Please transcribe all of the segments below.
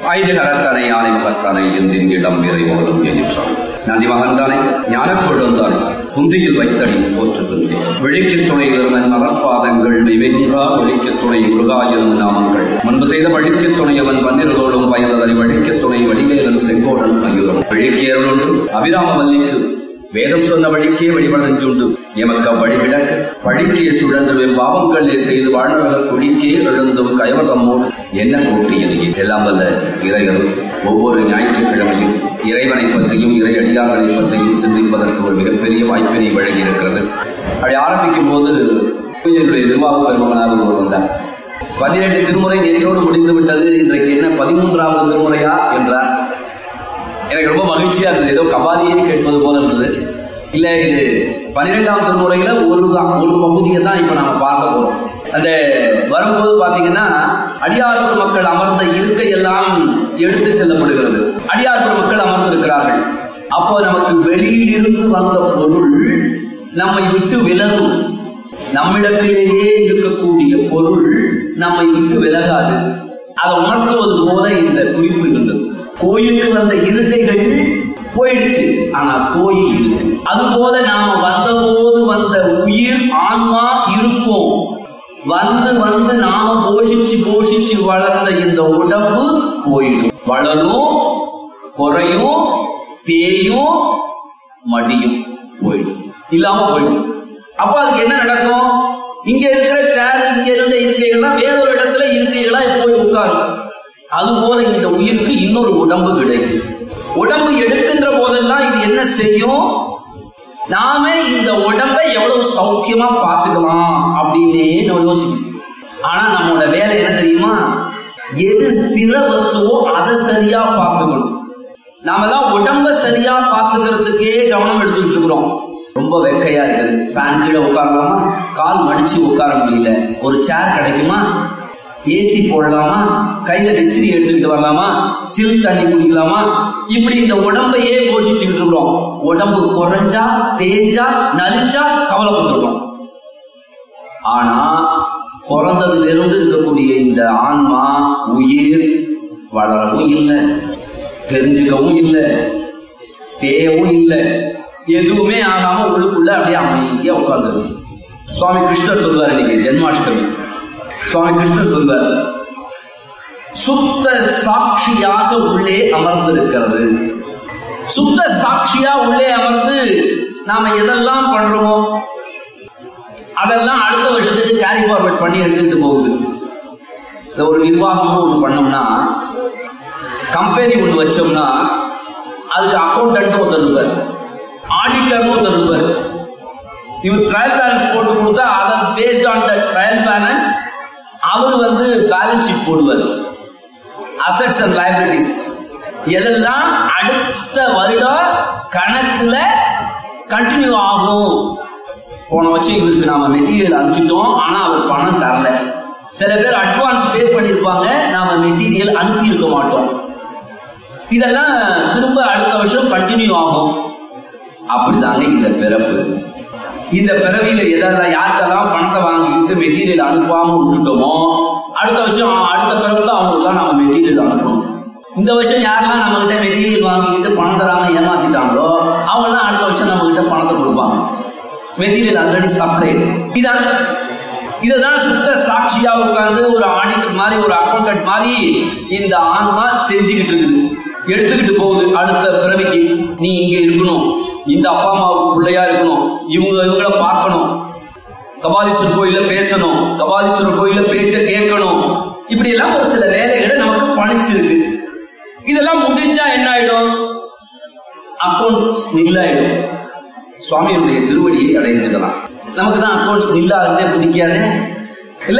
ஐந்து கரத்தனை யானை முகத்தனை என்றின் இளம் விரைவோடும் எயிற்றான் நந்தி மகன்தானே ஞானக்கொழுந்தானே குந்தியில் வைத்தடி போற்றுகின்றேன் விழிக்கத் துணை இருமன் மலர்பாதங்கள் மெய்வெகுன்றா ஒழிக்கத் துணை முருகாயனும் நாமங்கள் முன்பு செய்த வழிக்கத் துணையவன் பன்னிரதோடும் பயந்ததனை வழிக்கத் துணை வடிவேலன் செங்கோடன் மயூரம் விழிக்கேறல் ஒன்று அபிராம வல்லிக்கு வேதம் சொன்ன வழிக்கே வழிபடஞ்சுண்டு எமக்க வழி விளக்க பழிக்கே சுழன்று பாவங்களே செய்து வாழ்நரக குழிக்கே எழுந்தும் கயவதம்மோடு என்ன கூட்டியது எல்லாம் வல்ல இறைகள் ஒவ்வொரு ஞாயிற்றுக்கிழமையும் இறைவனை பற்றியும் இறை அடியார்களை பற்றியும் சிந்திப்பதற்கு ஒரு மிகப்பெரிய வாய்ப்பினை வழங்கி இருக்கிறது அப்படி ஆரம்பிக்கும் போது கோயிலுடைய நிர்வாக பெருமகனாக ஒருவர் வந்தார் பதினெட்டு திருமுறை நேற்றோடு முடிந்து விட்டது இன்றைக்கு என்ன பதிமூன்றாவது திருமுறையா என்றார் எனக்கு ரொம்ப மகிழ்ச்சியா இருந்தது ஏதோ கபாலியே கேட்பது போல இருந்தது இல்ல இது பன்னிரெண்டாம் திருமுறையில ஒரு தான் ஒரு பகுதியை தான் இப்ப நாம பார்க்க போறோம் அந்த வரும்போது பாத்தீங்கன்னா அடியார்புர் மக்கள் அமர்ந்த இருக்கை எல்லாம் எடுத்து செல்லப்படுகிறது அடியார்புர் மக்கள் அமர்ந்திருக்கிறார்கள் அப்போ நமக்கு வெளியிலிருந்து வந்த பொருள் நம்மை விட்டு விலகும் நம்மிடத்திலேயே இருக்கக்கூடிய பொருள் நம்மை விட்டு விலகாது அதை உணர்த்துவது போல இந்த குறிப்பு இருந்தது கோயிலுக்கு வந்த இருக்கைகள் போயிடுச்சு ஆனா கோயில் இருக்கு அதுபோல நாம வந்தபோது வந்த உயிர் ஆன்மா இருக்கும் வந்து வந்து நாம போஷிச்சு போஷிச்சு வளர்ந்த இந்த உடம்பு போயிடும் வளரும் குறையும் தேயும் மடியும் போயிடும் இல்லாம போயிடும் அப்போ அதுக்கு என்ன நடக்கும் இங்க இருக்கிற சேர் இங்க இருந்த இருக்கைகள்லாம் வேறொரு இடத்துல இருக்கைகளா போய் உட்காரும் அதுபோல இந்த உயிருக்கு இன்னொரு உடம்பு கிடைக்கும் உடம்பு எடுக்கின்ற போதெல்லாம் இது என்ன செய்யும் நாம இந்த உடம்பை எவ்வளவு சௌக்கியமா பார்த்துக்கலாம் அப்படின்னே நம்ம யோசிக்கணும் ஆனா நம்மளோட வேலை என்ன தெரியுமா எது ஸ்திர வஸ்துவோ அதை சரியா பார்த்துக்கணும் நாம தான் உடம்ப சரியா பார்த்துக்கிறதுக்கே கவனம் எடுத்துட்டு இருக்கிறோம் ரொம்ப வெக்கையா இருக்குது ஃபேன் கீழே உட்காரலாமா கால் மடிச்சு உட்கார முடியல ஒரு சேர் கிடைக்குமா ஏசி போடலாமா கையில விசிறி எடுத்துக்கிட்டு வரலாமா சில் தண்ணி குடிக்கலாமா இப்படி இந்த உடம்பையே போஷிச்சுக்கிட்டு இருக்கிறோம் உடம்பு குறைஞ்சா தேஞ்சா நலிஞ்சா கவலைப்பட்டுருக்கோம் ஆனா பிறந்ததுல இருந்து இருக்கக்கூடிய இந்த ஆன்மா உயிர் வளரவும் இல்லை தெரிஞ்சுக்கவும் இல்லை தேயவும் இல்லை எதுவுமே ஆகாம உள்ளுக்குள்ள அப்படியே அமைதியா உட்கார்ந்துருக்கு சுவாமி கிருஷ்ணர் சொல்வார் இன்னைக்கு ஜென்மாஷ்டமி சுவாமி கிருஷ்ணர் சொல்வார் சுத்த சாட்சியாக உள்ளே அமர்ந்திருக்கிறது சுத்த சாட்சியா உள்ளே அமர்ந்து நாம எதெல்லாம் பண்றோமோ அதெல்லாம் அடுத்த வருஷத்துக்கு கேரி ஃபார்வர்ட் பண்ணி எடுத்துக்கிட்டு போகுது இந்த ஒரு நிர்வாகமும் ஒன்று பண்ணோம்னா கம்பெனி ஒன்று வச்சோம்னா அதுக்கு அக்கௌண்டன்ட் ஒருத்தர் இருப்பார் ஆடிட்டர் ஒருத்தர் இருப்பார் இவர் ட்ரையல் பேலன்ஸ் போட்டு கொடுத்தா அதை based on the trial balance அவர் வந்து பேலன்ஸ் ஷீட் போடுவார் அசட்ஸ் அண்ட் லைபிலிட்டிஸ் எதெல்லாம் அடுத்த வருடம் கணக்குல கண்டினியூ ஆகும் போன வருஷம் இவருக்கு நாம மெட்டீரியல் அனுப்பிச்சிட்டோம் ஆனா அவர் பணம் தரல சில பேர் அட்வான்ஸ் பே பண்ணிருப்பாங்க நாம மெட்டீரியல் அனுப்பி இருக்க மாட்டோம் இதெல்லாம் திரும்ப அடுத்த வருஷம் கண்டினியூ ஆகும் அப்படிதாங்க இந்த பிறப்பு இந்த பிறவியில எதெல்லாம் யார்கிட்டலாம் பணத்தை வாங்கிட்டு மெட்டீரியல் அனுப்பாம விட்டுட்டோமோ அடுத்த வருஷம் அடுத்த பிறப்புல அவங்களுக்குலாம் நம்ம மெட்டீரியல் அனுப்பணும் இந்த வருஷம் யாரெல்லாம் நம்ம கிட்ட மெட்டீரியல் வாங்கிக்கிட்டு பணம் தராம ஏமாத்திட்டாங்களோ அவங்கெல்லாம் அடுத்த வருஷம் நம்ம கிட்ட பணத்தை கொடுப்பாங்க மெட்டீரியல் ஆல்ரெடி சப்ளைடு இதான் இதுதான் சுத்த சாட்சியா உட்கார்ந்து ஒரு ஆடிட்டர் மாதிரி ஒரு அக்கௌண்டன்ட் மாதிரி இந்த ஆன்மா செஞ்சுக்கிட்டு இருக்குது எடுத்துக்கிட்டு போகுது அடுத்த பிறவிக்கு நீ இங்க இருக்கணும் இந்த அப்பா அம்மாவுக்கு பிள்ளையா இருக்கணும் இவங்க இவங்கள பார்க்கணும் கபாலீஸ்வரர் கோயில பேசணும் கபாலீஸ்வரர் கோயில பேச்ச கேட்கணும் இப்படி எல்லாம் ஒரு சில வேலைகளை நமக்கு பணிச்சிருக்கு இதெல்லாம் முடிஞ்சா என்ன ஆயிடும் அக்கௌண்ட் நில்லாயிடும் சுவாமியுடைய திருவடியை அடைந்துக்கலாம் நமக்கு தான் அக்கௌண்ட்ஸ் நில்லாகிறதே பிடிக்காதே இல்ல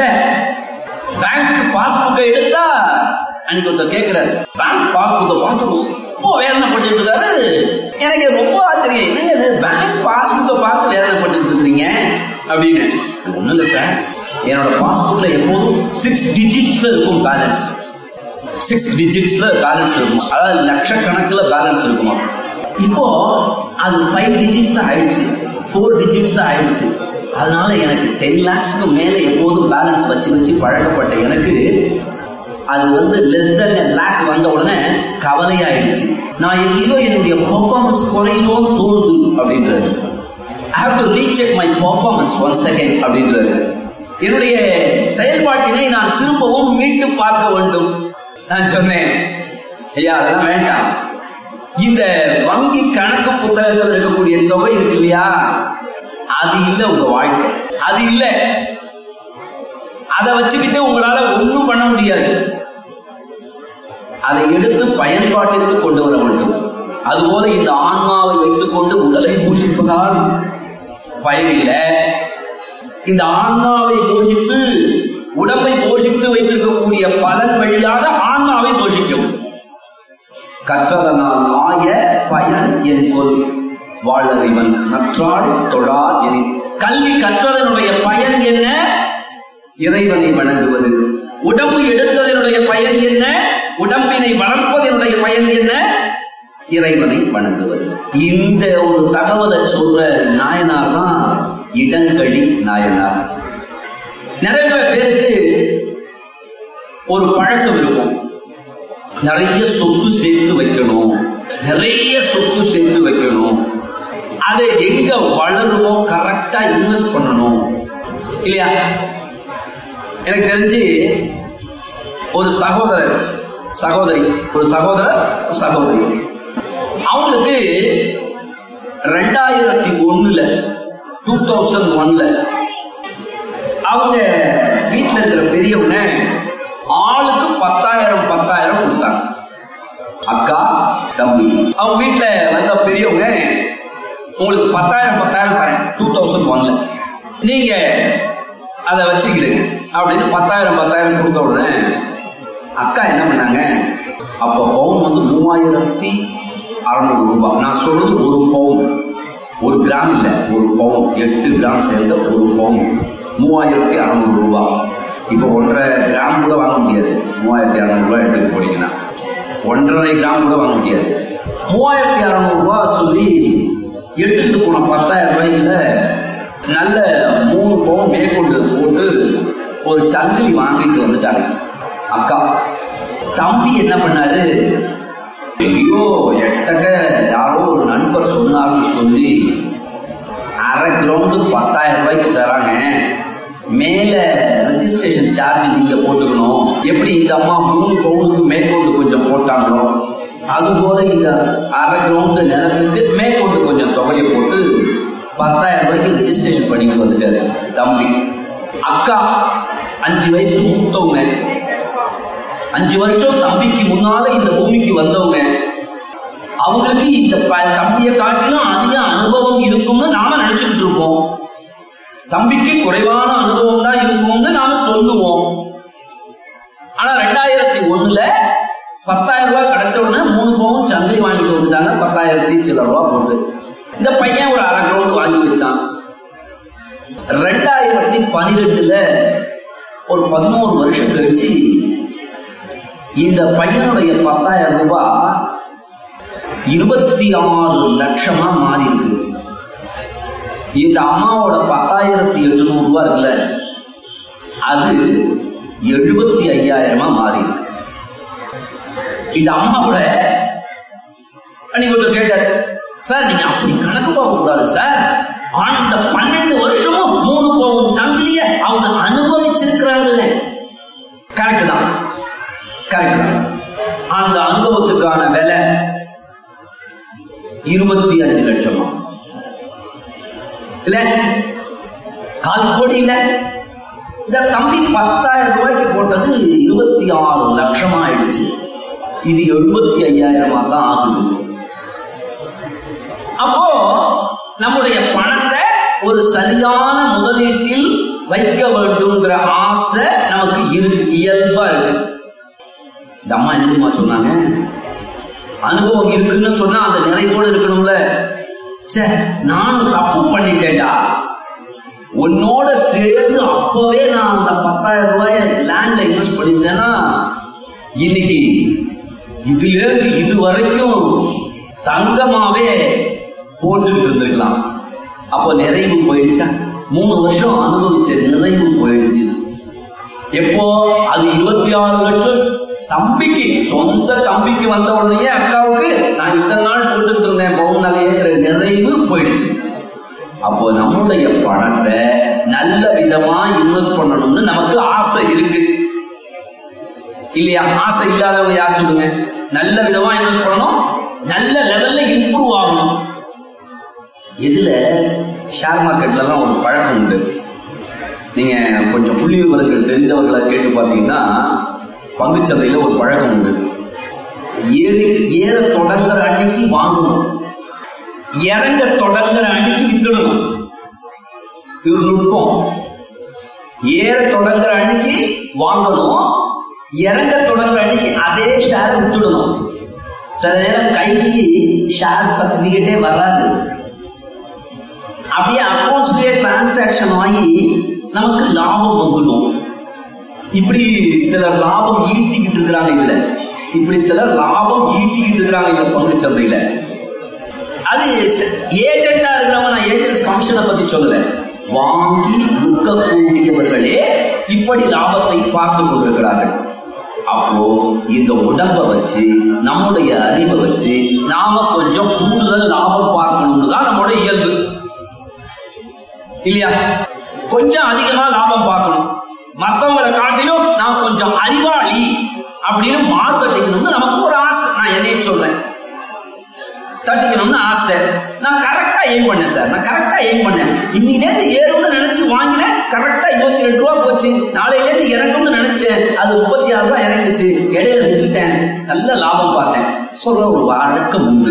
பேங்க் பாஸ்புக்கை எடுத்தா அன்னைக்கு ஒருத்தர் கேட்கிறாரு பேங்க் பாஸ்புக்கை பார்த்து ரொம்ப வேதனை பட்டுட்டு இருக்காரு எனக்கு ரொம்ப ஆச்சரியம் என்னங்க இது பேங்க் பாஸ்புக்கை பார்த்து வேதனை பட்டுட்டு இருக்கிறீங்க அப்படின்னு ஒண்ணும் இல்லை சார் என்னோட பாஸ்புக்ல எப்போதும் சிக்ஸ் டிஜிட்ஸ்ல இருக்கும் பேலன்ஸ் சிக்ஸ் டிஜிட்ஸ்ல பேலன்ஸ் இருக்கும் அதாவது லட்சக்கணக்கில் பேலன்ஸ் இருக்குமா இப்போ அது ஃபைவ் டிஜிட்ஸ் ஆயிடுச்சு ஃபோர் டிஜிட்ஸ் ஆயிடுச்சு அதனால எனக்கு டென் லேக்ஸ்க்கு மேலே எப்போதும் பேலன்ஸ் வச்சு வச்சு பழக்கப்பட்ட எனக்கு அது வந்து லெஸ் தென் லேக் வந்த உடனே கவலையாயிடுச்சு நான் எங்கேயோ என்னுடைய பெர்ஃபார்மன்ஸ் குறையணும்னு தோணுது அப்படின்றாரு I have to recheck my performance once again அப்படின்றாரு என்னுடைய செயல்பாட்டினை நான் திரும்பவும் மீட்டு பார்க்க வேண்டும் நான் சொன்னேன் ஐயா அதெல்லாம் வேண்டாம் இந்த வங்கி கணக்கு புத்தகத்தில் இருக்கக்கூடிய தொகை இருக்கு இல்லையா அது இல்ல உங்க வாழ்க்கை அது இல்ல அதை வச்சுக்கிட்டு உங்களால ஒண்ணும் பண்ண முடியாது அதை எடுத்து பயன்பாட்டிற்கு கொண்டு வர வேண்டும் அதுபோல இந்த ஆன்மாவை வைத்துக் கொண்டு உடலை பூஷிப்பதால் பயனில்ல இந்த ஆன்மாவை போஷித்து உடம்பை போஷித்து வைத்திருக்கக்கூடிய பலன் வழியாக ஆன்மாவை போஷிக்கவும் கற்றதனால் ஆய பயன் என் கொல் வாழறிவன் நற்றாள் தொழா என கல்வி கற்றதனுடைய பயன் என்ன இறைவனை வணங்குவது உடம்பு எடுத்ததனுடைய பயன் என்ன உடம்பினை வளர்ப்பதனுடைய பயன் என்ன இறைவனை வணங்குவது இந்த ஒரு தகவலை சொல்ற நாயனார் தான் இடங்கழி நாயனார் நிறைய பேருக்கு ஒரு பழக்கம் இருக்கும் நிறைய சொத்து சேர்த்து வைக்கணும் நிறைய சொத்து சேர்த்து வைக்கணும் அதை எங்க வளருமோ கரெக்டா இன்வெஸ்ட் பண்ணணும் இல்லையா எனக்கு தெரிஞ்சு ஒரு சகோதரர் சகோதரி ஒரு சகோதரர் ஒரு சகோதரி அவங்களுக்கு ரெண்டாயிரத்தி ஒண்ணுல டூ தௌசண்ட் ஒன்ல அவங்க வீட்டில் இருக்கிற பெரியவங்க ஆளுக்கு பத்தாயிரம் பத்தாயிரம் கொடுத்தாங்க அக்கா தம்பி அவங்க வீட்டில் வந்த பெரியவங்க உங்களுக்கு பத்தாயிரம் பத்தாயிரம் தரேன் டூ தௌசண்ட் ஒன்ல நீங்க அதை வச்சுக்கிடுங்க அப்படின்னு பத்தாயிரம் பத்தாயிரம் கொடுத்த உடனே அக்கா என்ன பண்ணாங்க அப்போ பவுன் வந்து மூவாயிரத்தி அறநூறு ரூபாய் நான் சொல்றது ஒரு பவுன் ஒரு கிராம் இல்லை ஒரு பவுன் எட்டு கிராம் சேர்ந்த ஒரு பவுன் மூவாயிரத்தி அறநூறு ரூபாய் இப்போ ஒன்றரை கிராம் கூட வாங்க முடியாது மூவாயிரத்தி அறநூறு ரூபாய் எடுத்துட்டு போனீங்கன்னா ஒன்றரை கிராம் கூட வாங்க முடியாது மூவாயிரத்தி அறநூறு ரூபாய் சொல்லி எடுத்துட்டு போன பத்தாயிரம் ரூபாயில நல்ல மூணு பவுன் மேற்கொண்டு போட்டு ஒரு சங்கிலி வாங்கிட்டு வந்துட்டாங்க அக்கா தம்பி என்ன பண்ணாரு எங்கேயோ எட்டக்க யாரோ ஒரு நண்பர் சொன்னாருன்னு சொல்லி அரை கிரவுண்டு பத்தாயிரம் ரூபாய்க்கு தராங்க மேல ரெஜிஸ்ட்ரேஷன் சார்ஜ் நீங்க போட்டுக்கணும் எப்படி இந்த அம்மா மூணு பவுனுக்கு மேற்கொண்டு கொஞ்சம் போட்டாங்களோ அதுபோல இந்த அரை கிரவுண்டு நிலத்துக்கு மேற்கொண்டு கொஞ்சம் தொகையை போட்டு பத்தாயிரம் ரூபாய்க்கு ரெஜிஸ்ட்ரேஷன் பண்ணிட்டு வந்துட்டாரு தம்பி அக்கா அஞ்சு வயசு மூத்தவங்க அஞ்சு வருஷம் தம்பிக்கு முன்னால இந்த பூமிக்கு வந்தவங்க அவங்களுக்கு இந்த ப- தம்பியை காட்டிலும் அதிக அனுபவம் இருக்கும்னு நாம நினைச்சுக்கிட்டு இருப்போம் தம்பிக்கு குறைவான அனுபவம் தான் இருக்கும்னு நாம சொல்லுவோம் ஆனா ரெண்டாயிரத்தி ஒண்ணுல பத்தாயிரம் ரூபாய் கிடைச்ச உடனே மூணு பவுன் சந்தை வாங்கிட்டு வந்துட்டாங்க பத்தாயிரத்தி சில ரூபாய் போட்டு இந்த பையன் ஒரு அரை கிரவுண்ட் வாங்கி வச்சான் ரெண்டாயிரத்தி பனிரெண்டுல ஒரு பதினோரு வருஷம் கழிச்சு இந்த பையனுடைய பத்தாயிரம் ரூபாய் இருபத்தி ஆறு லட்சமா மாறி இருக்கு இந்த அம்மாவோட பத்தாயிரத்தி எட்டுநூறு ரூபாய் இருக்குல்ல அது எழுபத்தி ஐயாயிரமா மாறி இருக்கு இந்த அம்மாவோட அன்னைக்கு ஒருத்தர் கேட்டாரு சார் நீங்க அப்படி கணக்கு பார்க்க கூடாது சார் அந்த பன்னெண்டு வருஷமும் மூணு பவுன் சங்கிலிய அவங்க அனுபவிச்சிருக்கிறாங்கல்ல கரெக்ட் தான் கரெக்ட் தான் அந்த அனுபவத்துக்கான விலை இருபத்தி அஞ்சு லட்சமா இல்ல கால் கோடி இல்ல இந்த தம்பி பத்தாயிரம் ரூபாய்க்கு போட்டது இருபத்தி ஆறு லட்சமா ஆயிடுச்சு இது எழுபத்தி ஐயாயிரமா தான் ஆகுது அப்போ நம்முடைய பணத்தை ஒரு சரியான முதலீட்டில் வைக்க வேண்டும்ங்கிற ஆசை நமக்கு இருக்கு இயல்பா இருக்கு இந்த அம்மா என்ன தெரியுமா சொன்னாங்க அனுபவம் இருக்குன்னு சொன்னா அந்த நிறைவோடு இருக்கணும்ல ச்சே நானும் தப்பு பண்ணிட்டேன்டா உன்னோட சேர்ந்து அப்பவே நான் அந்த பத்தாயிரம் ரூபாய லேண்ட்ல இன்வெஸ்ட் பண்ணியிருந்தேன்னா இன்னைக்கு இதுல இருந்து இது வரைக்கும் தங்கமாவே போட்டுட்டு இருந்திருக்கலாம் அப்போ நிறைவு போயிடுச்சா மூணு வருஷம் அனுபவிச்ச நிறைவு போயிடுச்சு எப்போ அது இருபத்தி ஆறு லட்சம் தம்பிக்கு சொந்த தம்பிக்கு வந்த உடனே அக்காவுக்கு நான் இத்தனை நாள் போட்டுட்டு இருந்தேன் பவுன் நகைங்கிற நிறைவு போயிடுச்சு அப்போ நம்முடைய பணத்தை நல்ல விதமா இன்வெஸ்ட் பண்ணணும்னு நமக்கு ஆசை இருக்கு இல்லையா ஆசை இல்லாதவங்க யார் சொல்லுங்க நல்ல விதமா இன்வெஸ்ட் பண்ணணும் நல்ல லெவல்ல இம்ப்ரூவ் ஆகணும் இதுல ஷேர் மார்க்கெட்ல எல்லாம் ஒரு பழக்கம் உண்டு நீங்க கொஞ்சம் புள்ளி விவரங்கள் தெரிந்தவர்களை கேட்டு பார்த்தீங்கன்னா பங்குச்சந்தையில ஒரு பழக்கம் உண்டு ஏறி ஏற தொடங்குற அன்னைக்கு வாங்கணும் இறங்க தொடங்குற அன்னைக்கு வித்துடணும் இது ஒரு நுட்பம் ஏற தொடங்குற அன்னைக்கு வாங்கணும் இறங்க தொடங்குற அன்னைக்கு அதே ஷேர் வித்துடணும் சில நேரம் கைக்கு ஷேர் சர்டிபிகேட்டே வராது அப்படியே அக்கௌண்ட்ஸ்லயே டிரான்சாக்ஷன் ஆகி நமக்கு லாபம் வந்துடும் இப்படி சிலர் லாபம் ஈட்டிக்கிட்டு இருக்கிறாங்க இதுல இப்படி சிலர் லாபம் ஈட்டிக்கிட்டு இருக்கிறாங்க இந்த பங்கு சந்தையில அது ஏஜென்டா இருக்கிறவங்க நான் ஏஜென்ட்ஸ் கமிஷனை பத்தி சொல்லல வாங்கி விற்கக்கூடியவர்களே இப்படி லாபத்தை பார்த்து கொண்டிருக்கிறார்கள் அப்போ இந்த உடம்ப வச்சு நம்முடைய அறிவை வச்சு நாம கொஞ்சம் கூடுதல் லாபம் பார்க்கணும்னு தான் நம்மளோட இயல்பு இல்லையா கொஞ்சம் அதிகமா லாபம் பார்க்கணும் மற்றவங்களை காட்டிலும் நான் கொஞ்சம் அறிவாளி அப்படின்னு மார்க் தட்டிக்கணும்னு நமக்கு ஒரு ஆசை நான் என்னைய சொல்றேன் தட்டிக்கணும்னு ஆசை நான் கரெக்டா எய்ம் பண்ணேன் சார் நான் கரெக்டா எய்ம் பண்ணேன் இன்னிலேருந்து ஏறும்னு நினைச்சு வாங்கினேன் கரெக்டா இருபத்தி ரெண்டு ரூபா போச்சு நாளையிலேருந்து இறங்கும்னு நினைச்சேன் அது முப்பத்தி ஆறு ரூபாய் இறங்குச்சு இடையில விட்டுட்டேன் நல்ல லாபம் பார்த்தேன் சொல்ற ஒரு வழக்கம் உண்டு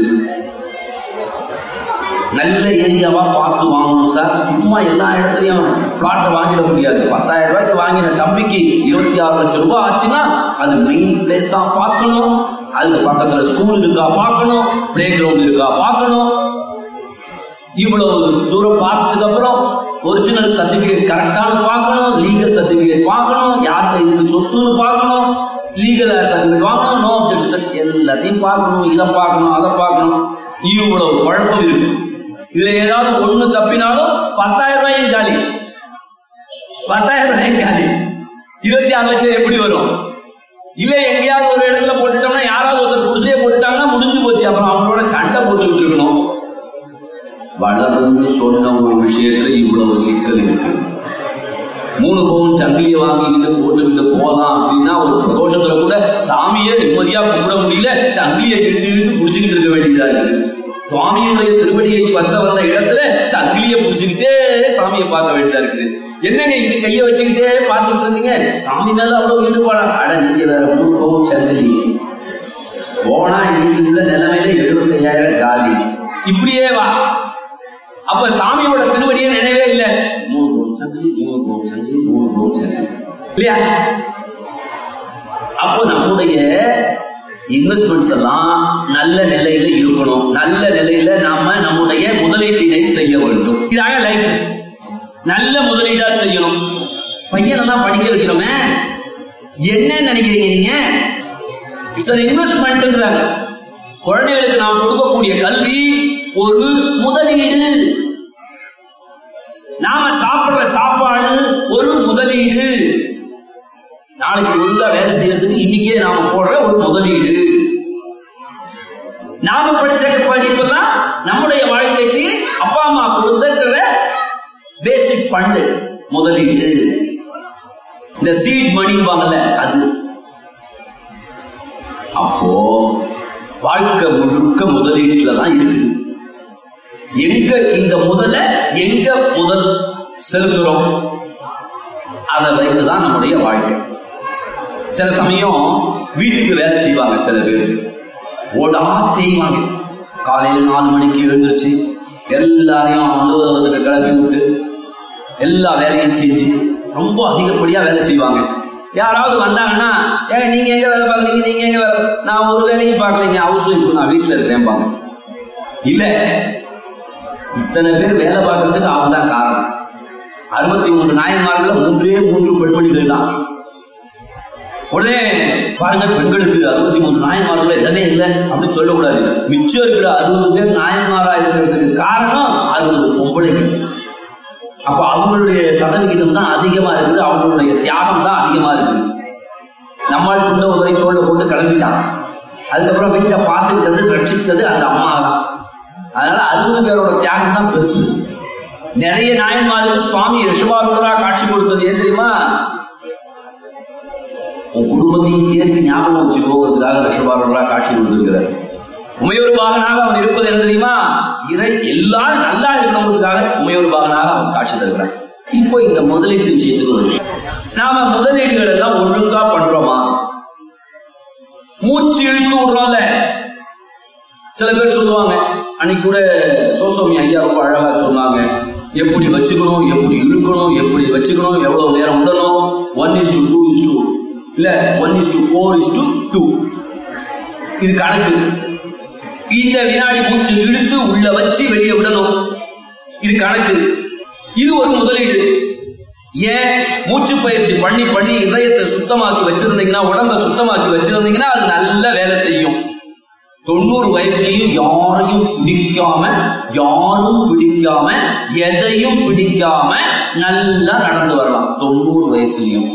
நல்ல ஏரியாவா பார்த்து வாங்கணும் சார் சும்மா எல்லா இடத்துலயும் பிளாட்டை வாங்கிட முடியாது பத்தாயிரம் ரூபாய்க்கு வாங்கின தம்பிக்கு இருபத்தி ஆறு லட்சம் ரூபாய் ஆச்சுன்னா அது மெயின் பிளேஸா பார்க்கணும் அதுக்கு பக்கத்துல ஸ்கூல் இருக்கா பார்க்கணும் பிளே கிரவுண்ட் இருக்கா பார்க்கணும் இவ்வளவு தூரம் பார்த்ததுக்கு அப்புறம் ஒரிஜினல் சர்டிபிகேட் கரெக்டான பார்க்கணும் லீகல் சர்டிபிகேட் பார்க்கணும் யார்கிட்ட இருக்கு சொத்துன்னு பார்க்கணும் லீகல் சர்டிபிகேட் வாங்கணும் நோ அப்ஜெக்ஷன் எல்லாத்தையும் பார்க்கணும் இதை பார்க்கணும் அதை பார்க்கணும் இவ்வளவு குழப்பம் இருக்கு இதுல ஏதாவது ஒண்ணு தப்பினாலும் பத்தாயிரம் ரூபாயும் காலி பத்தாயிரம் ரூபாயும் காலி இருபத்தி ஆறு லட்சம் எப்படி வரும் இல்ல எங்கேயாவது ஒரு இடத்துல போட்டுட்டோம்னா யாராவது ஒருத்தர் குடிசையை போட்டுட்டாங்கன்னா முடிஞ்சு போச்சு அப்புறம் அவங்களோட சண்டை போட்டுக்கிட்டு இருக்கணும் வளரும்னு சொன்ன ஒரு விஷயத்துல இவ்வளவு சிக்கல் இருக்கு மூணு பவுன் சங்கிலியை வாங்கிக்கிட்டு போட்டுக்கிட்டு போலாம் அப்படின்னா ஒரு பிரதோஷத்துல கூட சாமியை நிம்மதியா கும்பிட முடியல சங்கிலியை இழுத்து இழுத்து புடிச்சுக்கிட்டு இருக்க வேண்டியதா இருக்குது சுவாமியினுடைய திருவடியை பத்த வந்த இடத்துல சங்கிலியை புடிச்சுக்கிட்டே சாமியை பார்க்க வேண்டியதா இருக்குது என்னங்க இப்படி கையை வச்சுக்கிட்டே பார்த்துட்டு இருந்தீங்க சாமி மேல அவ்வளவு ஈடுபாடா அட நீங்க வேற மூணு பவுன் சங்கிலி போனா இன்னைக்கு உள்ள நிலைமையில எழுபத்தி ஐயாயிரம் காலி இப்படியே வா அப்ப சாமியோட திருவடியே நினைவே இல்லை மூணு பவுன் சங்கிலி மூணு பவுன் சங்கிலி மூணு பவுன் சங்கிலி இல்லையா அப்போ நம்முடைய இன்வெஸ்ட்மெண்ட்ஸ் எல்லாம் நல்ல நிலையில இருக்கணும் நல்ல நிலையில நாம நம்முடைய முதலீட்டினை செய்ய வேண்டும் இதாக லைஃப் நல்ல முதலீடா செய்யணும் பையனெல்லாம் படிக்க வைக்கிறோமே என்ன நினைக்கிறீங்க நீங்க இட்ஸ் an இன்வெஸ்ட்மெண்ட்ன்றாங்க குழந்தைகளுக்கு நாம் கொடுக்கக்கூடிய கல்வி ஒரு முதலீடு நாம சாப்பிடுற சாப்பாடு ஒரு முதலீடு நாளைக்கு ஒழுங்கா வேலை செய்யறதுக்கு இன்னைக்கே நாம போடுற ஒரு முதலீடு நாம படிச்ச படிப்பெல்லாம் நம்முடைய வாழ்க்கைக்கு அப்பா அம்மா கொடுத்திருக்கிற பேசிக் ஃபண்டு முதலீடு இந்த சீட் மணிப்பாங்கல்ல அது அப்போ வாழ்க்கை முழுக்க முதலீட்டுல தான் இருக்குது எங்க இந்த முதல எங்க முதல் செலுத்துறோம் அதை வைத்துதான் நம்முடைய வாழ்க்கை சில சமயம் வீட்டுக்கு வேலை செய்வாங்க சில பேர் ஓடா தேய்வாங்க காலையில நாலு மணிக்கு எழுந்திருச்சு எல்லாரையும் அலுவலகத்துக்கு கிளப்பி விட்டு எல்லா வேலையும் செஞ்சு ரொம்ப அதிகப்படியா வேலை செய்வாங்க யாராவது வந்தாங்கன்னா ஏங்க நீங்க எங்க வேலை பார்க்குறீங்க நீங்க எங்க வேலை நான் ஒரு வேலையும் பார்க்கலைங்க ஹவுஸ் ஒய்ஃப் நான் வீட்டுல இருக்கிறேன் பாங்க இல்ல இத்தனை பேர் வேலை பார்க்கறதுக்கு அவங்க தான் காரணம் அறுபத்தி மூன்று நாயன்மார்கள் மூன்றே மூன்று பெண்மணிகள் தான் உடனே பாருங்க பெண்களுக்கு அறுபத்தி மூணு நாயன்மார்கள் இடமே இல்லை அப்படின்னு சொல்லக்கூடாது மிச்சம் இருக்கிற அறுபது பேர் நாயன்மாரா இருக்கிறதுக்கு காரணம் அறுபது பொம்பளைங்க அப்ப அவங்களுடைய சதவிகிதம் தான் அதிகமா இருக்குது அவங்களுடைய தியாகம் தான் அதிகமா இருக்குது நம்மால் துண்ட உதரை தோல்ல போட்டு கிளம்பிட்டான் அதுக்கப்புறம் வீட்டை பார்த்துக்கிட்டது ரட்சித்தது அந்த அம்மா தான் அதனால அறுபது பேரோட தியாகம் தான் பெருசு நிறைய நாயன்மாருக்கு சுவாமி ரிஷபாரூரா காட்சி கொடுத்தது ஏன் தெரியுமா உன் குடும்பத்தையும் சேர்த்து ஞாபகம் வச்சுக்கோங்கிறதுக்காக ரிஷபாரூரா காட்சி கொடுத்திருக்கிறார் உமையொரு பாகனாக அவன் இருப்பது என்ன தெரியுமா இறை எல்லாரும் நல்லா இருக்கணுங்கிறதுக்காக உமையொரு பாகனாக அவன் காட்சி தருகிறான் இப்போ இந்த முதலீட்டு விஷயத்துக்கு வருது நாம முதலீடுகள் எல்லாம் ஒழுங்கா பண்றோமா மூச்சு இழுத்து விடுறோம்ல சில பேர் சொல்லுவாங்க அன்னைக்கு கூட சோசோமி ஐயா ரொம்ப அழகா சொன்னாங்க எப்படி வச்சுக்கணும் எப்படி இழுக்கணும் எப்படி வச்சுக்கணும் எவ்வளவு நேரம் விடணும் one is to two is two இல்ல one is to four is to two இது கணக்கு இந்த வினாடி மூச்சு இழுத்து உள்ள வச்சு வெளியே விடணும் இது கணக்கு இது ஒரு முதலீடு ஏன் மூச்சு பயிற்சி பண்ணி பண்ணி இதயத்தை சுத்தமாக்கி வச்சிருந்தீங்கன்னா உடம்ப சுத்தமாக்கி வச்சிருந்தீங்கன்னா அது நல்ல வேலை செய்யும் தொண்ணூறு வயசுலயும் யாரையும் பிடிக்காம யாரும் பிடிக்காம எதையும் பிடிக்காம நல்லா நடந்து வரலாம் தொண்ணூறு வயசுலயும்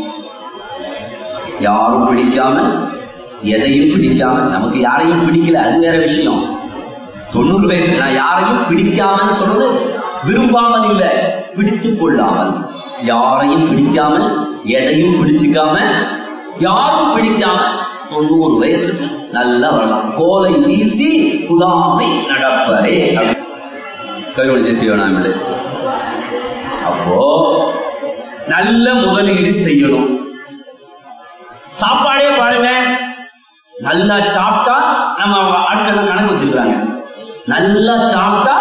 யாரும் பிடிக்காம எதையும் பிடிக்காம நமக்கு யாரையும் பிடிக்கல அது வேற விஷயம் தொண்ணூறு வயசு நான் யாரையும் பிடிக்காமன்னு சொல்றது விரும்பாமல் இல்ல பிடித்துக் கொள்ளாமல் யாரையும் பிடிக்காம எதையும் பிடிச்சிக்காம யாரும் பிடிக்காம தொண்ணூறு வயசுக்கு நல்லா வரலாம் கோலை வீசி குலாமை நடப்பரே கையொழி தேசிய அப்போ நல்ல முதலீடு செய்யணும் சாப்பாடே பாருங்க நல்லா சாப்பிட்டா நம்ம ஆட்கள் கணக்கு வச்சிருக்காங்க நல்லா சாப்பிட்டா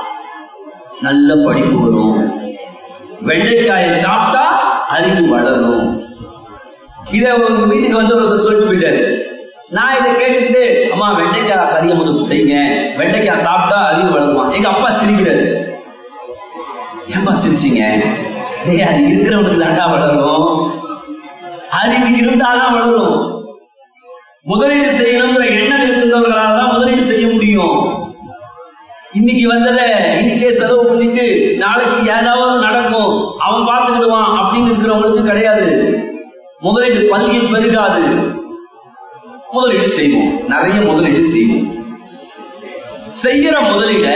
நல்ல படிப்பு வரும் வெண்டைக்காயை சாப்பிட்டா அறிவு வளரும் இத உங்க வீட்டுக்கு வந்து ஒருத்தர் சொல்லிட்டு போயிட்டாரு நான் இதை கேட்டுக்கிட்டு அம்மா வெண்டைக்காய் கறிய முதல் செய்யுங்க வெண்டைக்காய் சாப்பிட்டா அறிவு வளருமா எங்க அப்பா சிரிக்கிறாரு ஏன்பா சிரிச்சீங்க டேய் அது இருக்கிறவனுக்கு தாண்டா வளரும் அறிவு இருந்தாதான் வளரும் முதலீடு செய்யணுங்கிற எண்ணம் இருக்கின்றவர்களால தான் முதலீடு செய்ய முடியும் இன்னைக்கு வந்தத இன்னைக்கே செலவு பண்ணிட்டு நாளைக்கு ஏதாவது நடக்கும் அவன் பார்த்துக்கிடுவான் அப்படின்னு இருக்கிறவங்களுக்கு கிடையாது முதலீடு பல்கில் பெருகாது முதலீடு செய்வோம் நிறைய முதலீடு செய்வோம் செய்யற முதலீட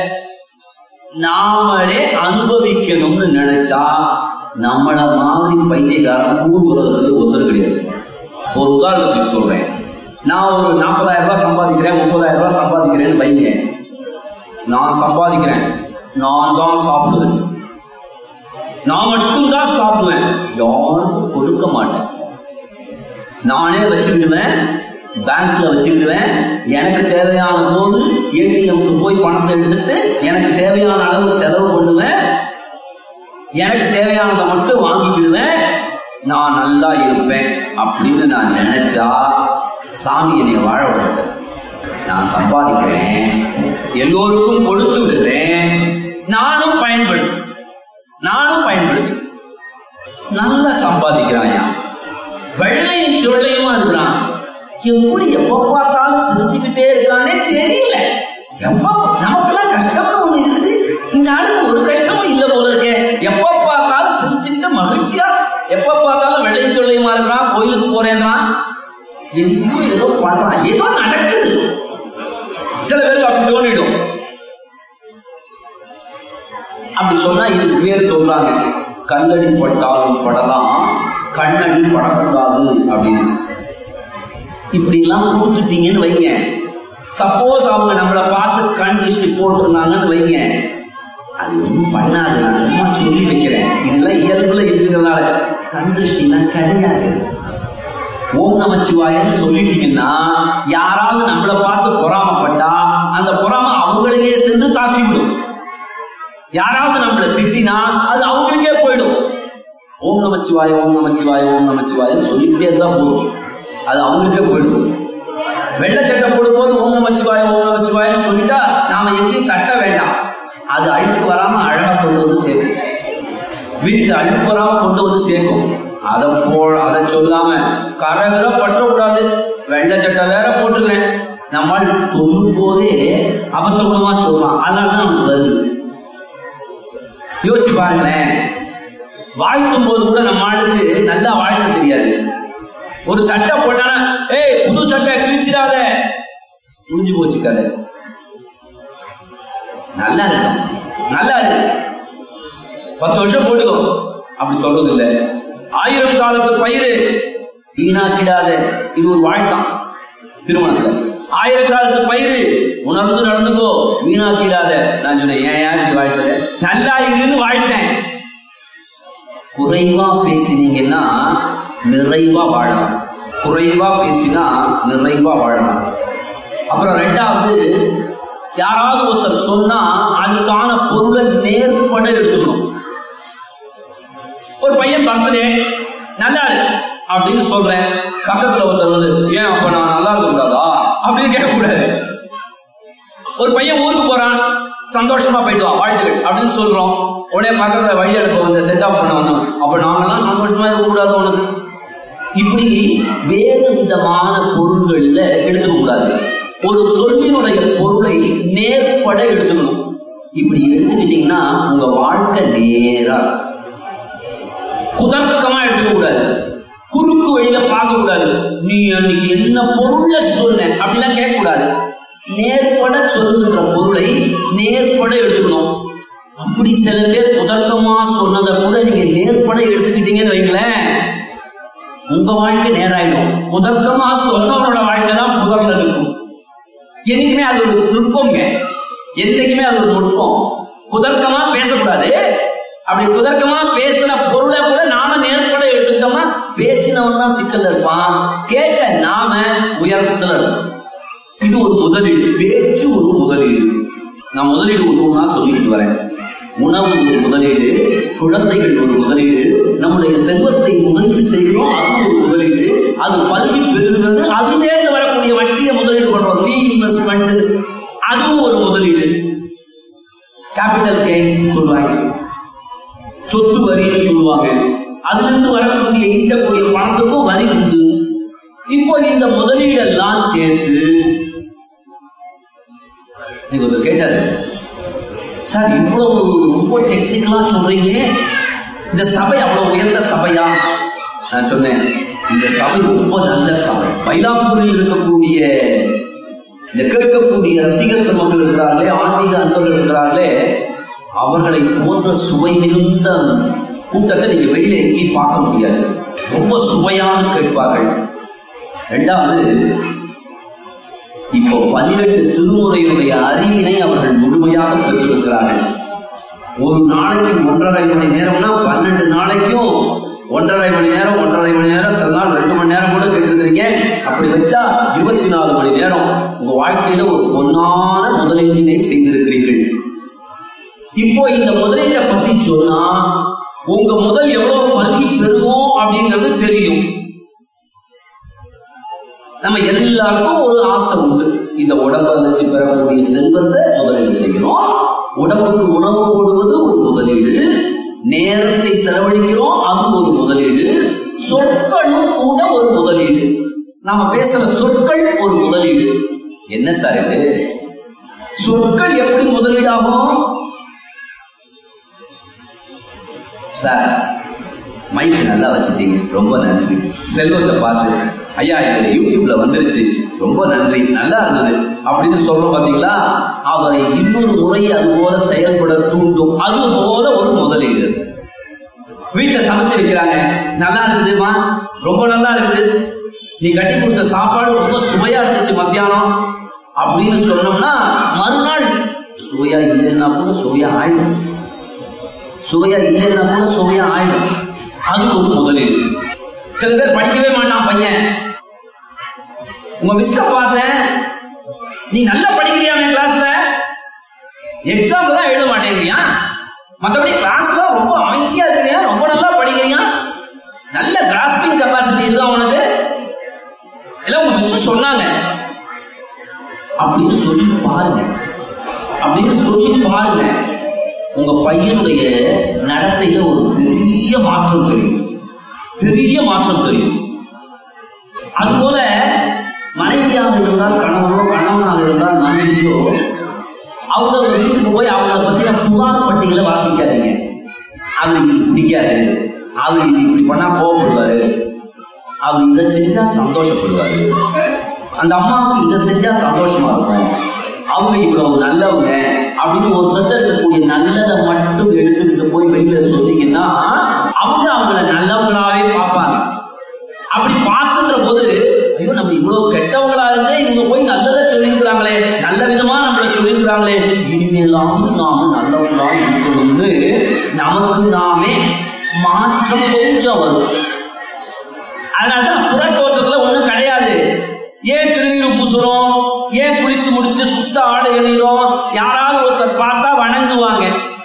நாமளே அனுபவிக்கணும்னு நினைச்சா நம்மள மாதிரி பைத்தியக்காரன் கூறு உலகத்துக்கு ஒருத்தர் கிடையாது ஒரு உதாரணத்துக்கு சொல்றேன் நான் ஒரு நாற்பதாயிரம் ரூபாய் சம்பாதிக்கிறேன் முப்பதாயிரம் ரூபாய் சம்பாதிக்கிறேன்னு வைங்க நான் சம்பாதிக்கிறேன் நான் தான் சாப்பிடுவேன் நான் மட்டும்தான் சாப்பிடுவேன் யாருக்கும் கொடுக்க மாட்டேன் நானே வச்சுக்கிடுவேன் பேங்க்ல வச்சுக்கிடுவேன் எனக்கு தேவையான போது ஏடிஎம்க்கு போய் பணத்தை எடுத்துட்டு எனக்கு தேவையான அளவு செலவு பண்ணுவேன் எனக்கு தேவையானதை மட்டும் வாங்கிக்கிடுவேன் நான் நல்லா இருப்பேன் அப்படின்னு நான் நினைச்சா சாமி என்னை வாழ விடமாட்டேன் நான் சம்பாதிக்கிறேன் எல்லோருக்கும் கொடுத்து விடுறேன் நானும் பயன்படுத்து நானும் பயன்படுத்தி நல்லா சம்பாதிக்கிறான் வெள்ளையும் சொல்லையுமா இருக்கிறான் எப்படி எப்ப பார்த்தாலும் சிரிச்சுக்கிட்டே இருக்கானே தெரியல எப்ப நமக்கெல்லாம் கஷ்டம்னு ஒண்ணு இருக்குது இந்த ஆளுக்கு ஒரு கஷ்டமும் இல்ல போல இருக்கே எப்ப பார்த்தாலும் சிரிச்சுக்கிட்டு மகிழ்ச்சியா எப்ப பார்த்தாலும் வெள்ளையும் சொல்லையுமா இருக்கிறான் கோயிலுக்கு போறேன்றான் எங்கேயோ ஏதோ பண்றான் ஏதோ நடக்குது சில பேருக்கு அப்படி தோணிடும் அப்படி சொன்னா இதுக்கு பேர் சொல்றாங்க கல்லடி பட்டாலும் படலாம் கண்ணடி படக்கூடாது அப்படின்னு இப்படி எல்லாம் கொடுத்துட்டீங்கன்னு வைங்க சப்போஸ் அவங்க நம்மளை பார்த்து கண் திருஷ்டி போட்டிருந்தாங்கன்னு வைங்க அது ஒன்றும் பண்ணாது நான் சும்மா சொல்லி வைக்கிறேன் இதெல்லாம் இயல்புல இருக்கிறதுனால கண் திருஷ்டிலாம் கிடையாது ஓம் நமச்சிவாயன்னு சொல்லிட்டீங்கன்னா யாராவது நம்மளை பார்த்து பொறாமப்பட்டா அந்த பொறாம அவங்களையே சென்று தாக்கிவிடும் யாராவது நம்மளை திட்டினா அது அவங்களுக்கே போயிடும் ஓம் நமச்சிவாய ஓம் நமச்சிவாய ஓம் நமச்சிவாயன்னு சொல்லிக்கிட்டே இருந்தா போதும் அது அவங்களுக்கே போயிடும் வெள்ளை சட்டை போடும்போது ஓம் நமச்சிவாய ஓம் நமச்சிவாயன்னு சொல்லிட்டா நாம எங்கேயும் தட்ட வேண்டாம் அது அழுக்கு வராம அழகா கொண்டு வந்து சேர்க்கும் வீட்டுக்கு அழுக்கு வராம கொண்டு வந்து சேர்க்கும் அதை போ அதை சொல்லாம கரகர பற்றக்கூடாது வெள்ளை சட்டை வேற போட்டுக்கிறேன் நம்மால் சொல்லும் போதே அபசகுணமா சொல்லலாம் அதனாலதான் நமக்கு வருது யோசிச்சு பாருங்களேன் வாழ்த்தும் போது கூட நம்ம ஆளுக்கு நல்லா வாழ்த்த தெரியாது ஒரு சட்டை போட்டானா ஏய் புது சட்டை கிழிச்சிடாத முடிஞ்சு போச்சு கதை நல்லா இருக்கு நல்லா இருக்கு பத்து வருஷம் போட்டுக்கோ அப்படி சொல்றது இல்ல ஆயிரம் காலத்து பயிர் வீணாக்கிடாத இது ஒரு வாழ்த்தான் திருமணத்துல ஆயிரம் காலத்து பயிர் உணர்ந்து நடந்துக்கோ வீணாக்கிடாத நான் சொன்னேன் ஏன் ஏன் இப்படி வாழ்த்தல நல்லா இருன்னு வாழ்த்தேன் குறைவா பேசினீங்கன்னா நிறைவா வாழலாம் குறைவா பேசினா நிறைவா வாழலாம் அப்புறம் ரெண்டாவது யாராவது ஒருத்தர் சொன்னா அதுக்கான பொருளை நேர்பட எடுத்துக்கணும் ஒரு பையன் பர்த்டே நல்லா இருக்கு அப்படின்னு சொல்றேன் பக்கத்துல ஒருத்தர் வந்து ஏன் அப்ப நான் நல்லா இருக்க கூடாதா அப்படின்னு கேட்க கூடாது ஒரு பையன் ஊருக்கு போறான் சந்தோஷமா போயிட்டு வா வாழ்த்துக்கள் அப்படின்னு சொல்றோம் உடனே பக்கத்துல வழி அனுப்ப வந்து செட் ஆஃப் பண்ண வந்தோம் அப்ப நாங்கெல்லாம் சந்தோஷமா இருக்க கூடாது உனக்கு இப்படி வேறு விதமான பொருள்கள்ல எடுத்துக்க கூடாது ஒரு சொல்லினுடைய பொருளை நேர்பட எடுத்துக்கணும் இப்படி எடுத்துக்கிட்டீங்கன்னா உங்க வாழ்க்கை நேரா இருக்கும். குதர்க்கமா எடுத்துக்க கூடாது குறுக்கு வழியில பார்க்க கூடாது நீ அன்னைக்கு என்ன பொருள்ல சொன்ன அப்படிலாம் கேட்க கூடாது நேர்பட சொல்லுகின்ற பொருளை நேர்பட எடுத்துக்கணும் அப்படி சில பேர் குதர்க்கமா சொன்னதை கூட நீங்க நேர்பட எடுத்துக்கிட்டீங்கன்னு வைங்களேன் உங்க வாழ்க்கை நேராயிடும் குதர்க்கமா சொன்னவனோட வாழ்க்கை தான் புதர்ல இருக்கும் என்னைக்குமே அது ஒரு நுட்பம்ங்க என்னைக்குமே அது ஒரு நுட்பம் குதர்க்கமா பேசக்கூடாது அப்படி குதர்க்கமா பேசின பொருளை கூட நாம நேர்பட எடுத்துக்கிட்டோம்னா பேசினவன் தான் சிக்கல்ல இருப்பான் கேட்ட நாம உயரத்துல இருப்போம் இது ஒரு முதலீடு பேச்சு ஒரு முதலீடு நான் முதலீடு ஒன்று ஒன்றா சொல்லிட்டு வரேன் உணவு ஒரு முதலீடு குழந்தைகள் ஒரு முதலீடு நம்முடைய செல்வத்தை முதலீடு செய்கிறோம் அது ஒரு முதலீடு அது பல்கி பெருகிறது அதிலேருந்து வரக்கூடிய வட்டியை முதலீடு பண்றோம் ரீஇன்வெஸ்ட்மெண்ட் அதுவும் ஒரு முதலீடு கேபிட்டல் கெயின்ஸ் சொல்லுவாங்க சொத்து வரின்னு சொல்லுவாங்க அதுல இருந்து வரக்கூடிய ஈட்டக்கூடிய பணத்துக்கும் வரி உண்டு இப்போ இந்த முதலீடெல்லாம் சேர்த்து நீங்க ஒருத்தர் கேட்டாரு சார் இவ்வளவு ரொம்ப டெக்னிக்கலா சொல்றீங்களே இந்த சபை அவ்வளவு உயர்ந்த சபையா நான் சொன்னேன் இந்த சபை ரொம்ப நல்ல சபை மயிலாப்பூரில் இருக்கக்கூடிய இந்த கேட்கக்கூடிய ரசிகர் பெருமக்கள் இருக்கிறார்களே ஆன்மீக அன்பர்கள் இருக்கிறார்களே அவர்களை போன்ற சுவை மிகுந்த கூட்டத்தை நீங்க வெளியில எங்கேயும் பார்க்க முடியாது ரொம்ப சுவையாக கேட்பார்கள் இரண்டாவது இப்போ பன்னிரண்டு திருமுறையுடைய அறிவினை அவர்கள் முழுமையாக பெற்றிருக்கிறார்கள் ஒரு நாளைக்கு ஒன்றரை மணி நேரம்னா பன்னெண்டு நாளைக்கும் ஒன்றரை மணி நேரம் ஒன்றரை மணி நேரம் சில நாள் ரெண்டு மணி நேரம் கூட கேட்டுருக்கிறீங்க அப்படி வச்சா இருபத்தி நாலு மணி நேரம் உங்க வாழ்க்கையில ஒரு பொன்னான முதலீட்டினை செய்திருக்கிறீர்கள் இப்போ இந்த முதலீட்டை பத்தி சொன்னா உங்க முதல் எவ்வளவு பல்கி பெறுவோம் அப்படிங்கிறது தெரியும் நம்ம எல்லாருக்கும் ஒரு ஆசை உண்டு இந்த உடம்பை வச்சு பெறக்கூடிய செல்வத்தை முதலீடு செய்கிறோம் உடம்புக்கு உணவு போடுவது ஒரு முதலீடு நேரத்தை செலவழிக்கிறோம் அது ஒரு முதலீடு சொற்களும் கூட ஒரு முதலீடு நாம பேசுற சொற்கள் ஒரு முதலீடு என்ன சார் இது சொற்கள் எப்படி முதலீடாகும் சார் மைக்கு நல்லா வச்சுட்டீங்க ரொம்ப நன்றி செல்வத்தை பார்த்து ஐயா இது யூடியூப்ல வந்துருச்சு ரொம்ப நன்றி நல்லா இருந்தது அப்படின்னு சொல்றோம் பாத்தீங்களா அவரை இன்னொரு முறை அது போல செயல்பட தூண்டும் அது போல ஒரு முதலீடு வீட்டுல சமைச்சு வைக்கிறாங்க நல்லா இருக்குதுமா ரொம்ப நல்லா இருக்குது நீ கட்டி கொடுத்த சாப்பாடு ரொம்ப சுவையா இருந்துச்சு மத்தியானம் அப்படின்னு சொன்னோம்னா மறுநாள் சுவையா இல்லைன்னா கூட சுவையா ஆயிடும் சுவையா இல்லைன்னா கூட சுவையா ஆயிடும் அது ஒரு முதலீடு சில பேர் படிக்கவே மாட்டான் பையன் உங்க மிஸ்ட பார்த்தேன் நீ நல்லா படிக்கிறியா கிளாஸ்ல எக்ஸாம் தான் எழுத மாட்டேங்கிறியா மற்றபடி கிளாஸ்ல ரொம்ப அமைதியா இருக்கிறியா ரொம்ப நல்லா படிக்கிறியா நல்ல கிராஸ்பிங் கெப்பாசிட்டி இருக்கா உனக்கு எல்லாம் உங்க மிஸ் சொன்னாங்க அப்படின்னு சொல்லி பாருங்க அப்படின்னு சொல்லி பாருங்க உங்க பையனுடைய நடத்தையில ஒரு பெரிய மாற்றம் தெரியும் பெரிய மாற்றம் தெரியும் அதுபோல மனைவியாக இருந்தால் கணவனோ கணவனாக இருந்தால் மனைவியோ அவங்க அவங்க வீட்டுக்கு போய் அவங்கள பத்தின புகார் பட்டியலை வாசிக்காதீங்க அவருக்கு இது பிடிக்காது அவர் இது இப்படி பண்ணா கோவப்படுவாரு அவர் இதை செஞ்சா சந்தோஷப்படுவாரு அந்த அம்மாவுக்கு இதை செஞ்சா சந்தோஷமா இருக்கும் அவங்க இவ்வளவு நல்லவங்க அப்படின்னு ஒரு தட்ட இருக்கக்கூடிய நல்லதை மட்டும் எடுத்துக்கிட்டு போய் வெளியில சொன்னீங்கன்னா அவங்க அவங்கள நல்லவங்களாவே பார்ப்பாங்க அப்படி பார்க்கின்ற போது ஐயோ நம்ம இவ்வளவு கெட்டவங்களா இருந்தே இவங்க போய் நல்லதை சொல்லியிருக்கிறாங்களே நல்ல விதமா நம்மள சொல்லியிருக்கிறாங்களே இனிமேலாவது நாம நல்லவங்களா இருக்கணும்னு நமக்கு நாமே மாற்றம் கொஞ்சம் வரும் அதனாலதான் புற தோற்றத்துல ஒண்ணும் கிடையாது ஏன் திருநீர் பூசுறோம் ஏன் குளித்து முடிச்சு சுத்த ஆடை அணிகிறோம் யாராவது ஒருத்தர் பார்த்தா வணங்குவாங்க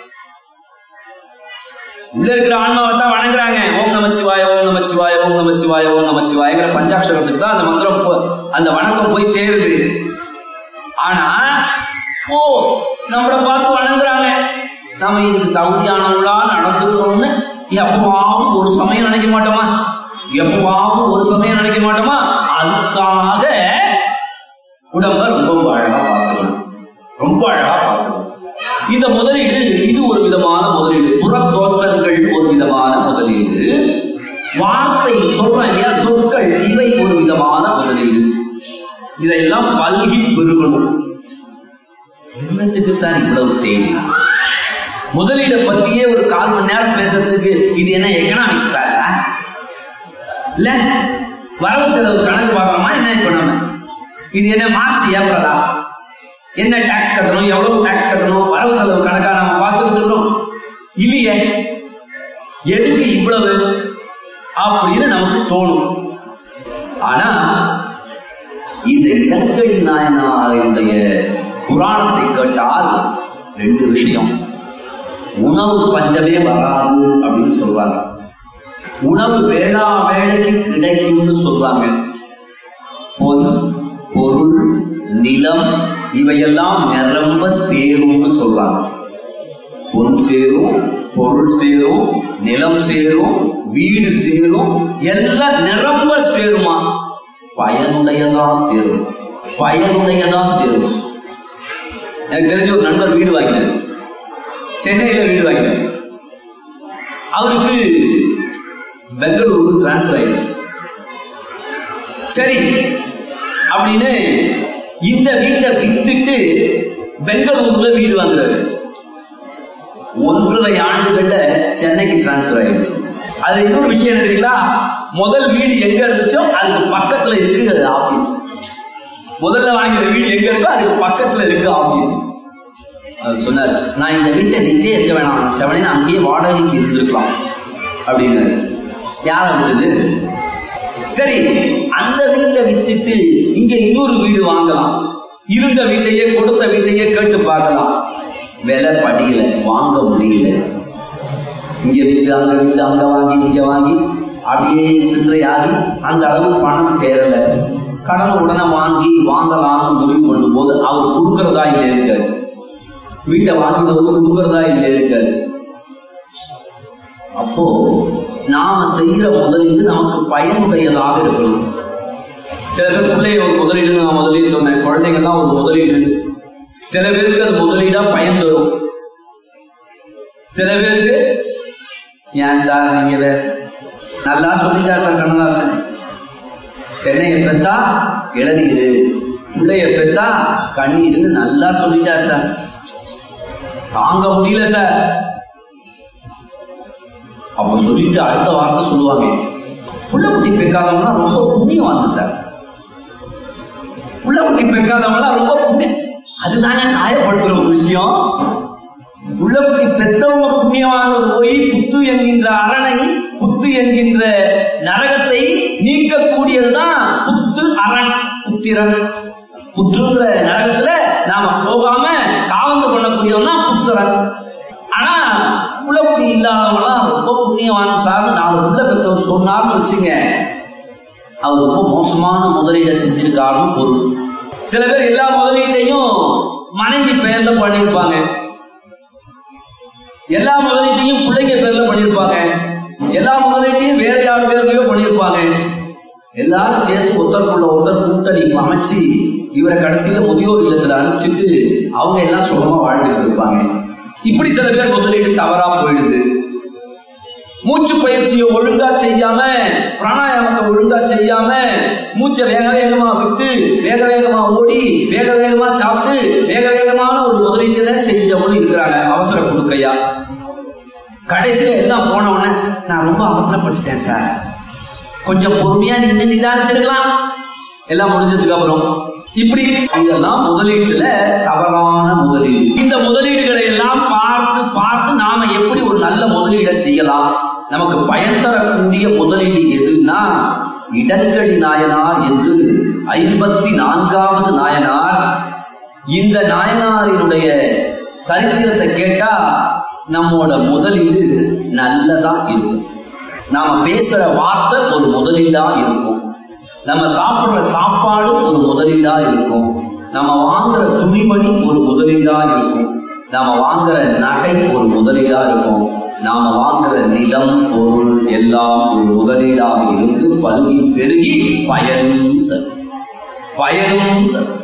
உள்ள இருக்கிற ஆன்மாவை தான் வணங்குறாங்க ஓம் நமச்சிவாய ஓம் நமச்சிவாய ஓம் நமச்சிவாய ஓம் நமச்சிவாயங்கிற பஞ்சாட்சரத்துக்கு தான் அந்த மந்திரம் போ- அந்த வணக்கம் போய் சேருது ஆனா ஓ நம்மளை பார்த்து வணங்குறாங்க நம்ம இதுக்கு தகுதியானவங்களா நடந்துக்கணும்னு எப்பவாவது ஒரு சமயம் நினைக்க மாட்டோமா எப்பவாவது ஒரு சமயம் நினைக்க மாட்டோமா அதுக்காக உடம்ப ரொம்ப அழகா பார்த்துக்கணும் ரொம்ப அழகா பார்த்துக்கணும் இந்த முதலீடு இது ஒரு விதமான முதலீடு புற தோற்றங்கள் ஒரு விதமான முதலீடு வார்த்தை சொல்றேன் இல்லையா சொற்கள் இவை ஒரு விதமான முதலீடு இதையெல்லாம் பல்கி பெருகணும் என்னத்துக்கு சார் இவ்வளவு செய்தி முதலீடை பத்தியே ஒரு கால் மணி நேரம் பேசுறதுக்கு இது என்ன எக்கனாமிக்ஸ் கிளாஸா இல்ல வரவு செலவு கணக்கு பார்க்கணுமா என்ன இப்ப நம்ம இது என்ன மார்ச் ஏப்ரலா என்ன டாக்ஸ் கட்டணும் எவ்வளவு டாக்ஸ் கட்டணும் வரவு செலவு கணக்கா நம்ம பார்த்துட்டு இருக்கிறோம் இல்லையே எதுக்கு இவ்வளவு அப்படின்னு நமக்கு தோணும் ஆனா இந்த இடங்கடி நாயனாருடைய புராணத்தை கேட்டால் ரெண்டு விஷயம் உணவு பஞ்சமே வராது அப்படின்னு சொல்றாங்க உணவு வேளா வேலைக்கு கிடைக்கும்னு சொல்றாங்க பொன் பொருள் நிலம் இவையெல்லாம் நிரம்ப சேரும்னு சொல்றாங்க பொன் சேரும் பொருள் சேரும் நிலம் சேரும் வீடு சேரும் எல்லாம் நிரம்ப சேருமா பயனுடையதா சேரும் பயனுடையதா சேரும் எனக்கு தெரிஞ்ச ஒரு நண்பர் வீடு வாங்கினார் சென்னையில வீடு வாங்கினார் அவருக்கு பெங்களூருக்கு டிரான்ஸ்ஃபர் ஆயிடுச்சு சரி அப்படின்னு இந்த வீட்டை வித்துட்டு பெங்களூர்ல வீடு வாங்குறாரு ஒன்றரை ஆண்டுகள்ல சென்னைக்கு டிரான்ஸ்ஃபர் ஆயிடுச்சு அது இன்னொரு விஷயம் என்ன தெரியுங்களா முதல் வீடு எங்க இருந்துச்சோ அதுக்கு பக்கத்துல இருக்கு அது ஆபீஸ் முதல்ல வாங்கின வீடு எங்க இருக்கோ அதுக்கு பக்கத்துல இருக்கு ஆபீஸ் அவர் சொன்னார் நான் இந்த வீட்டை விட்டே இருக்க வேணாம் செவனே அங்கேயே வாடகைக்கு இருந்திருக்கலாம் அப்படின்னு யார விட்டது சரி அந்த வீட்டை வித்துட்டு இங்க இன்னொரு வீடு வாங்கலாம் இருந்த வீட்டையே கொடுத்த வீட்டையே கேட்டு பார்க்கலாம் விலை படியல வாங்க முடியல இங்க வித்து அங்க வித்து அங்க வாங்கி இங்க வாங்கி அப்படியே சில்லறையாகி அந்த அளவு பணம் தேரல கடனை உடனே வாங்கி வாங்கலாம்னு முடிவு பண்ணும்போது அவர் கொடுக்கறதா இல்லை இருக்காரு வீட்டை வாங்கினவர் கொடுக்கறதா இல்லை இருக்காரு அப்போ நாம செய்யற முதலீடு நமக்கு பயனுடையதாக இருக்கணும் சில பேர் பிள்ளைய ஒரு முதலீடு நான் முதலீடு சொன்னேன் குழந்தைங்கள்லாம் ஒரு முதலீடு சில பேருக்கு அது முதலீடா பயன் தரும் சில பேருக்கு ஏன் சார் நீங்க வேற நல்லா சொல்லிட்டார் சார் கண்ணதாசன் தென்னைய பெத்தா இளநீர் பிள்ளைய பெத்தா கண்ணீர்னு நல்லா சொல்லிட்டார் சார் தாங்க முடியல சார் அப்ப சொல்லிட்டு அடுத்த வார்த்தை சொல்லுவாங்க புள்ள குட்டி பெக்காதவங்களா ரொம்ப புண்ணியவாங்க சார் புள்ள குட்டி பெக்காதவங்களா ரொம்ப புண்ணியம் அதுதானே காயப்படுத்துற ஒரு விஷயம் புள்ள குட்டி பெத்தவங்க புண்ணியவாங்கிறது போய் புத்து என்கின்ற அரணை புத்து என்கின்ற நரகத்தை நீக்கக்கூடியதுதான் புத்து அரண் புத்திரன் புற்றுங்கிற நரகத்துல நாம போகாம காவந்து கொள்ளக்கூடியவன் தான் புத்திரன் ஆனா புள்ளக்குட்டி இல்லாதவங்களாம் ரொம்ப புண்ணியவான் சார்னு நாலு புள்ள பெற்றவர் சொன்னார்னு வச்சுங்க அவர் ரொம்ப மோசமான முதலீடை செஞ்சிருக்காருன்னு பொருள் சில பேர் எல்லா முதலீட்டையும் மனைவி பெயர்ல பண்ணியிருப்பாங்க எல்லா முதலீட்டையும் பிள்ளைங்க பேர்ல பண்ணியிருப்பாங்க எல்லா முதலீட்டையும் வேற யார் பேர்லயோ பண்ணியிருப்பாங்க எல்லாரும் சேர்த்து ஒருத்தருக்குள்ள ஒருத்தர் கூட்டணி அமைச்சு இவரை கடைசியில முதியோர் இல்லத்துல அனுப்பிச்சிட்டு அவங்க எல்லாம் சுகமா வாழ்ந்துட்டு இருப்பாங்க இப்படி சில பேர் முதலீடு தவறா போயிடுது மூச்சு பயிற்சியை ஒழுங்கா செய்யாம பிராணாயாமத்தை ஒழுங்கா செய்யாம மூச்சை வேக வேகமா விட்டு வேக வேகமா ஓடி வேக வேகமா சாப்பிட்டு வேக வேகமான ஒரு முதலீட்டுல செஞ்சவங்களும் இருக்கிறாங்க அவசர கொடுக்கையா கடைசியில எல்லாம் போன உடனே நான் ரொம்ப அவசரப்பட்டுட்டேன் சார் கொஞ்சம் பொறுமையா நின்று நிதானிச்சிருக்கலாம் எல்லாம் முடிஞ்சதுக்கு அப்புறம் இப்படி இதெல்லாம் முதலீட்டுல தவறான முதலீடு இந்த முதலீடுகளை எல்லாம் பார்த்து பார்த்து நாம எப்படி ஒரு நல்ல முதலீடை செய்யலாம் நமக்கு பயன் தரக்கூடிய முதலீடு எதுன்னா இடங்கடி நாயனார் என்று ஐம்பத்தி நான்காவது நாயனார் இந்த நாயனாரினுடைய சரித்திரத்தை கேட்டா நம்மோட முதலீடு நல்லதா இருக்கும் நாம பேசுற வார்த்தை ஒரு முதலீடா இருக்கும் நம்ம சாப்பிடுற சாப்பாடு ஒரு முதலீடா இருக்கும் நம்ம வாங்குற துணிமணி ஒரு முதலீடா இருக்கும் நாம வாங்குற நகை ஒரு முதலீடா இருக்கும் நாம வாங்குற நிலம் பொருள் எல்லாம் ஒரு முதலீடாக இருந்து பல்கி பெருகி பயனும் தரும் பயனும் தரும்